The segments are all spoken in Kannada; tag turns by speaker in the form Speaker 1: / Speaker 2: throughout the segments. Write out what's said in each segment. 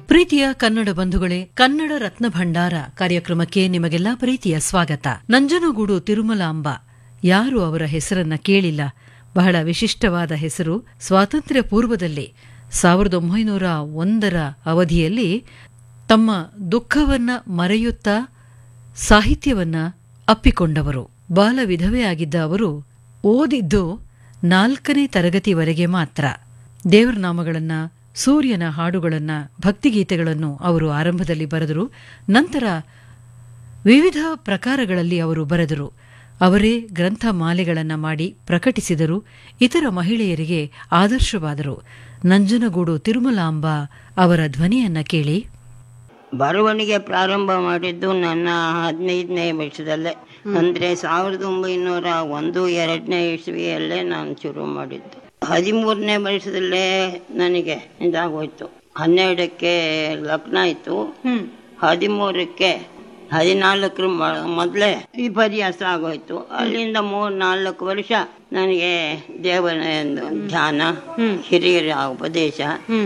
Speaker 1: ಪ್ರೀತಿಯ ಕನ್ನಡ ಬಂಧುಗಳೇ ಕನ್ನಡ ರತ್ನ ಭಂಡಾರ ಕಾರ್ಯಕ್ರಮಕ್ಕೆ ನಿಮಗೆಲ್ಲ ಪ್ರೀತಿಯ ಸ್ವಾಗತ ನಂಜನಗೂಡು ತಿರುಮಲಾಂಬ ಯಾರು ಅವರ ಹೆಸರನ್ನ ಕೇಳಿಲ್ಲ ಬಹಳ ವಿಶಿಷ್ಟವಾದ ಹೆಸರು ಸ್ವಾತಂತ್ರ್ಯ ಪೂರ್ವದಲ್ಲಿ ಸಾವಿರದ ಒಂಬೈನೂರ ಒಂದರ ಅವಧಿಯಲ್ಲಿ ತಮ್ಮ ದುಃಖವನ್ನ ಮರೆಯುತ್ತಾ ಸಾಹಿತ್ಯವನ್ನ ಅಪ್ಪಿಕೊಂಡವರು ಬಾಲ ವಿಧವೆಯಾಗಿದ್ದ ಅವರು ಓದಿದ್ದು ನಾಲ್ಕನೇ ತರಗತಿವರೆಗೆ ಮಾತ್ರ ದೇವರ ನಾಮಗಳನ್ನ ಸೂರ್ಯನ ಹಾಡುಗಳನ್ನ ಭಕ್ತಿಗೀತೆಗಳನ್ನು ಅವರು ಆರಂಭದಲ್ಲಿ ಬರೆದರು ನಂತರ ವಿವಿಧ ಪ್ರಕಾರಗಳಲ್ಲಿ ಅವರು ಬರೆದರು ಅವರೇ ಗ್ರಂಥಮಾಲೆಗಳನ್ನು ಮಾಡಿ ಪ್ರಕಟಿಸಿದರು ಇತರ ಮಹಿಳೆಯರಿಗೆ ಆದರ್ಶವಾದರು ನಂಜನಗೂಡು ತಿರುಮಲಾಂಬ ಅವರ ಧ್ವನಿಯನ್ನ ಕೇಳಿ
Speaker 2: ಬರವಣಿಗೆ ಪ್ರಾರಂಭ ಮಾಡಿದ್ದು ನನ್ನ ಹದಿನೈದನೇ ವರ್ಷದಲ್ಲೇ ಅಂದ್ರೆ ಸಾವಿರದ ಒಂಬೈನೂರ ಒಂದು ಎರಡನೇ ಇಸ್ವಿಯಲ್ಲೇ ನಾನು ಶುರು ಮಾಡಿದ್ದು ಹದಿಮೂರನೇ ವರ್ಷದಲ್ಲೇ ನನಗೆ ಇದಾಗೋಯ್ತು ಹನ್ನೆರಡಕ್ಕೆ ಲಗ್ನ ಆಯ್ತು ಹದಿಮೂರಕ್ಕೆ ಹದಿನಾಲ್ಕರ ಮೊದಲೇ ವಿಪರ್ಯಾಸ ಆಗೋಯ್ತು ಅಲ್ಲಿಂದ ಮೂರ್ ನಾಲ್ಕು ವರ್ಷ ನನಗೆ ದೇವರ ಧ್ಯಾನ ಹಿರಿಯರ ಉಪದೇಶ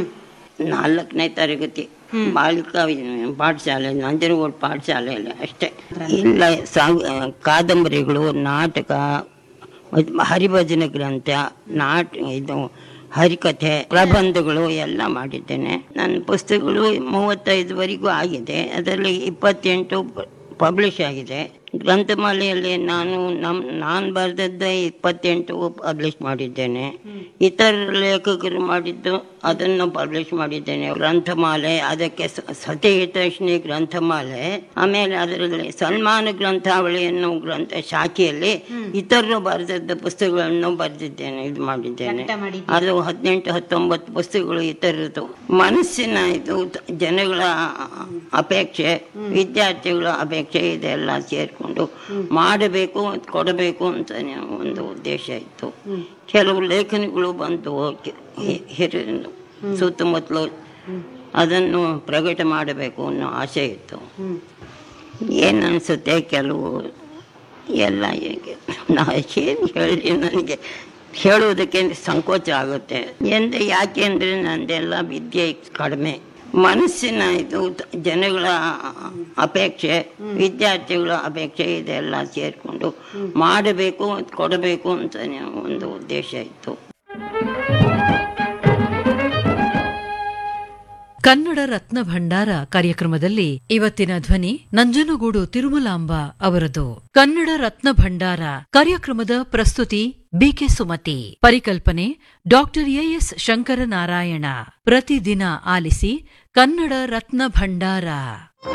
Speaker 2: ನಾಲ್ಕನೇ ತರಗತಿ ಬಾಲಿಕಾ ವಿ- ಪಾಠಶಾಲೆ ನಂಜನಗೂಡು ಪಾಠಶಾಲೆಯಲ್ಲಿ ಅಷ್ಟೇ ಇಲ್ಲ ಸಾವ್ ಕಾದಂಬರಿಗಳು ನಾಟಕ ಮತ್- ಹರಿಭಜನೆ ಗ್ರಂಥ ನಾಟ ಇದು ಹರಿಕಥೆ ಪ್ರಬಂಧಗಳು ಎಲ್ಲ ಮಾಡಿದ್ದೇನೆ ನನ್ನ ಪುಸ್ತಕಗಳು ಮೂವತ್ತೈದುವರೆಗೂ ಆಗಿದೆ ಅದರಲ್ಲಿ ಇಪ್ಪತ್ತೆಂಟು ಪಬ್ಲಿಷ್ ಆಗಿದೆ ಗ್ರಂಥಮಾಲೆಯಲ್ಲಿ ನಾನು ನಮ್ ನಾನು ಬರೆದದ್ದೇ ಇಪ್ಪತ್ತೆಂಟು ಪಬ್ಲಿಷ್ ಮಾಡಿದ್ದೇನೆ ಇತರ ಲೇಖಕರು ಮಾಡಿದ್ದು ಅದನ್ನು ಪಬ್ಲಿಷ್ ಮಾಡಿದ್ದೇನೆ ಗ್ರಂಥಮಾಲೆ ಅದಕ್ಕೆ ಸ- ಸತಿಹಿತೈಷಿಣಿ ಗ್ರಂಥಮಾಲೆ ಆಮೇಲೆ ಅದರಲ್ಲಿ ಸನ್ಮಾನ ಗ್ರಂಥಾವಳಿ ಅನ್ನೋ ಗ್ರಂಥ ಶಾಖೆಯಲ್ಲಿ ಇತರರು ಬರೆದದ್ದ ಪುಸ್ತಕಗಳನ್ನು ಬರೆದಿದ್ದೇನೆ ಇದು ಮಾಡಿದ್ದೇನೆ ಅದು ಹದಿನೆಂಟು ಹತ್ತೊಂಬತ್ತು ಪುಸ್ತಕಗಳು ಇತರದ್ದು ಮನಸ್ಸಿನ ಇದು ತ- ಜನಗಳ ಅಪೇಕ್ಷೆ ವಿದ್ಯಾರ್ಥಿಗಳ ಅಪೇಕ್ಷೆ ಇದೆಲ್ಲ ಸೇರಿಕೊಂಡು ಮಾಡಬೇಕು ಕೊಡಬೇಕು ಅಂತ ಒಂದು ಉದ್ದೇಶ ಇತ್ತು ಕೆಲವು ಲೇಖನಗಳು ಬಂದು ಕೆ- ಹಿ- ಹಿರಿಯ ಸುತ್ತಮುತ್ತಲು ಅದನ್ನು ಪ್ರಕಟ ಮಾಡಬೇಕು ಅನ್ನೋ ಆಸೆ ಇತ್ತು ಏನು ಅನಿಸುತ್ತೆ ಕೆಲವು ಎಲ್ಲ ಹೇಗೆ ನಾ ಏನು ಹೇಳಿ ನನಗೆ ಹೇಳುವುದಕ್ಕೆ ಸಂಕೋಚ ಆಗುತ್ತೆ ಎಂದ ಯಾಕೆ ಅಂದರೆ ನಂದೆಲ್ಲ ವಿದ್ಯೆ ಕಡಿಮೆ ಮನಸ್ಸಿನ ಇದು ತ- ಜನಗಳ ಅಪೇಕ್ಷೆ ವಿದ್ಯಾರ್ಥಿಗಳ ಅಪೇಕ್ಷೆ ಇದೆಲ್ಲ ಸೇರಿಕೊಂಡು ಮಾಡಬೇಕು ಕೊಡಬೇಕು ಅಂತ ಒಂದು ಉದ್ದೇಶ ಇತ್ತು
Speaker 1: ಕನ್ನಡ ರತ್ನ ಭಂಡಾರ ಕಾರ್ಯಕ್ರಮದಲ್ಲಿ ಇವತ್ತಿನ ಧ್ವನಿ ನಂಜನಗೂಡು ತಿರುಮಲಾಂಬ ಅವರದು ಕನ್ನಡ ರತ್ನ ಭಂಡಾರ ಕಾರ್ಯಕ್ರಮದ ಪ್ರಸ್ತುತಿ ಬಿಕೆ ಸುಮತಿ ಪರಿಕಲ್ಪನೆ ಡಾಕ್ಟರ್ ಎಎಸ್ ಶಂಕರನಾರಾಯಣ ಪ್ರತಿದಿನ ಆಲಿಸಿ ಕನ್ನಡ ರತ್ನ ಭಂಡಾರ